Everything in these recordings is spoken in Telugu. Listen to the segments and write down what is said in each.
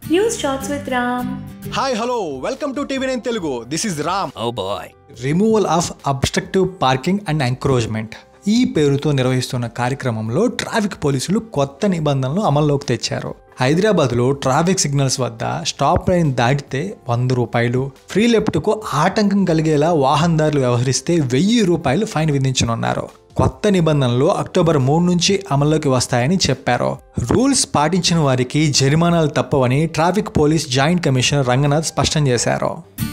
News Shots with Ram. Hi hello welcome to TV nine Telugu this is Ram Oh boy. Removal of obstructive parking and encroachment ఈ పేరుతో నిర్వహిస్తున్న కార్యక్రమంలో ట్రాఫిక్ పోలీసులు కొత్త నిబంధనలు అమల్లోకి తెచ్చారు హైదరాబాద్లో ట్రాఫిక్ సిగ్నల్స్ వద్ద స్టాప్ లైన్ దాటితే వంద రూపాయలు ఫ్రీ లెఫ్ట్కు ఆటంకం కలిగేలా వాహనదారులు వ్యవహరిస్తే వెయ్యి రూపాయలు ఫైన్ విధించనున్నారు కొత్త నిబంధనలు అక్టోబర్ మూడు నుంచి అమల్లోకి వస్తాయని చెప్పారు రూల్స్ పాటించిన వారికి జరిమానాలు తప్పవని traffic police joint commissioner Ranganath స్పష్టం చేశారు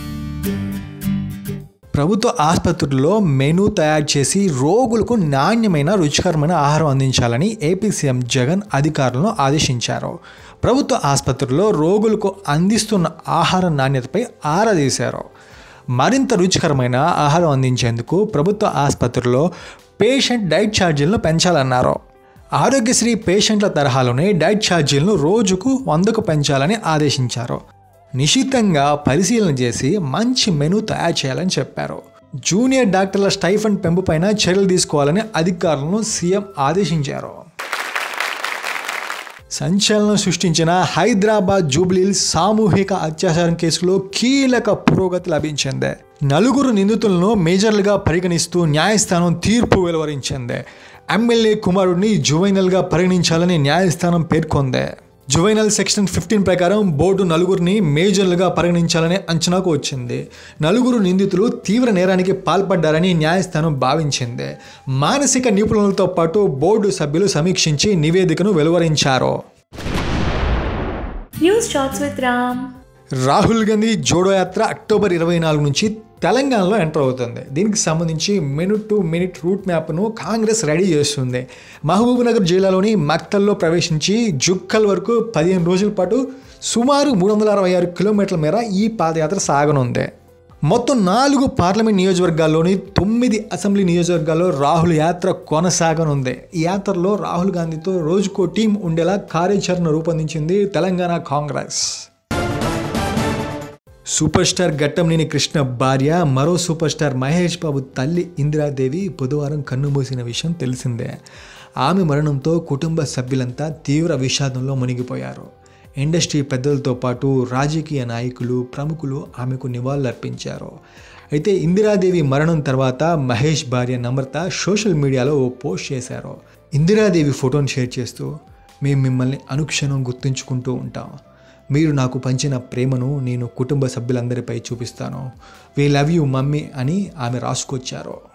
ప్రభుత్వ ఆసుపత్రుల్లో మెనూ తయారు చేసి రోగులకు నాణ్యమైన రుచికరమైన ఆహారం అందించాలని ఏపీ సీఎం జగన్ అధికారులను ఆదేశించారు ప్రభుత్వ ఆసుపత్రుల్లో రోగులకు అందిస్తున్న ఆహార నాణ్యతపై ఆరా తీశారు మరింత రుచికరమైన ఆహారం అందించేందుకు ప్రభుత్వ ఆసుపత్రుల్లో పేషెంట్ డైట్ ఛార్జీలను పెంచాలన్నారు ఆరోగ్యశ్రీ పేషెంట్ల తరహాలోనే డైట్ ఛార్జీలను రోజుకు వందకు పెంచాలని ఆదేశించారు నిశితంగా పరిశీలన చేసి మంచి మెనూ తయారు చేయాలని చెప్పారు జూనియర్ డాక్టర్ల స్టైఫండ్ పెంపుపైన చర్యలు తీసుకోవాలని అధికారులను సీఎం ఆదేశించారు సంచలనం సృష్టించిన హైదరాబాద్ జూబ్లీహిల్స్ సామూహిక అత్యాచారం కేసులో కీలక పురోగతి లభించింది నలుగురు నిందితులను మేజర్లుగా పరిగణిస్తూ న్యాయస్థానం తీర్పు వెలువరించింది ఎమ్మెల్యే కుమారుడిని జువైనల్గా పరిగణించాలని న్యాయస్థానం పేర్కొంది జువైనల్ సెక్షన్ ఫిఫ్టీన్ ప్రకారం బోర్డు నలుగురిని మేజర్లుగా పరిగణించాలనే అంచనాకు వచ్చింది నలుగురు నిందితులు తీవ్ర నేరానికి పాల్పడ్డారని న్యాయస్థానం భావించింది మానసిక నిపుణులతో పాటు బోర్డు సభ్యులు సమీక్షించి నివేదికను వెలువరించారు News Shots with Ram. Rahul Gandhi Jodo యాత్ర అక్టోబర్ ఇరవై నాలుగు నుంచి తెలంగాణలో ఎంటర్ అవుతుంది దీనికి సంబంధించి మినిట్ టు మినిట్ రూట్ మ్యాప్ను కాంగ్రెస్ రెడీ చేస్తుంది మహబూబ్నగర్ జిల్లాలోని మక్తల్లో ప్రవేశించి జుక్కల్ వరకు పదిహేను రోజుల పాటు సుమారు మూడు వందల అరవై ఆరు కిలోమీటర్ల మేర ఈ పాదయాత్ర సాగనుంది మొత్తం నాలుగు పార్లమెంట్ నియోజకవర్గాల్లోని తొమ్మిది అసెంబ్లీ నియోజకవర్గాల్లో రాహుల్ యాత్ర కొనసాగనుంది ఈ యాత్రలో రాహుల్ గాంధీతో రోజుకో టీం ఉండేలా కార్యాచరణ రూపొందించింది తెలంగాణ కాంగ్రెస్ సూపర్ స్టార్ ఘట్టంనేని కృష్ణ భార్య మరో సూపర్ స్టార్ మహేష్ బాబు తల్లి ఇందిరాదేవి బుధవారం కన్నుమూసిన విషయం తెలిసిందే ఆమె మరణంతో కుటుంబ సభ్యులంతా తీవ్ర విషాదంలో మునిగిపోయారు ఇండస్ట్రీ పెద్దలతో పాటు రాజకీయ నాయకులు ప్రముఖులు ఆమెకు నివాళులర్పించారు అయితే ఇందిరాదేవి మరణం తర్వాత మహేష్ భార్య నమ్రత సోషల్ మీడియాలో ఓ పోస్ట్ చేశారు ఇందిరాదేవి ఫోటోను షేర్ చేస్తూ మేము మిమ్మల్ని అనుక్షణం గుర్తుంచుకుంటూ ఉంటాం మీరు నాకు పంచిన ప్రేమను నేను కుటుంబ సభ్యులందరిపై చూపిస్తాను వీ లవ్ యూ మమ్మీ అని ఆమె రాసుకొచ్చారు